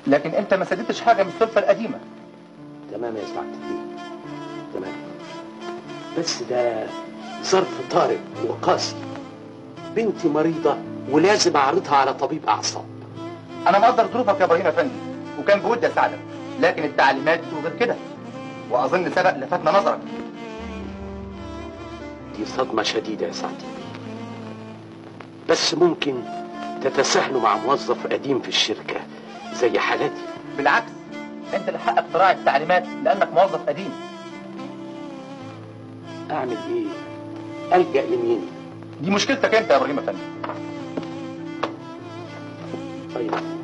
لكن انت ما سددتش حاجه من السلفه القديمه تمام يا سعادة البيه تمام بس ده ظرف طارئ وقاسي بنتي مريضة ولازم أعرضها على طبيب أعصاب انا مقدر ظروفك يا ابراهيم افندي وكان بودي اساعدك لكن التعليمات بتقول غير كده واظن سبق لفتنا نظرك دي صدمة شديدة يا سعادة البيه بس ممكن تتساهلوا مع موظف قديم في الشركة زي حالتي بالعكس انت اللي حقك تراعي التعليمات لانك موظف قديم أعمل إيه؟ ألجأ لمين؟ دي مشكلتك انت يا ابراهيم افندي طيب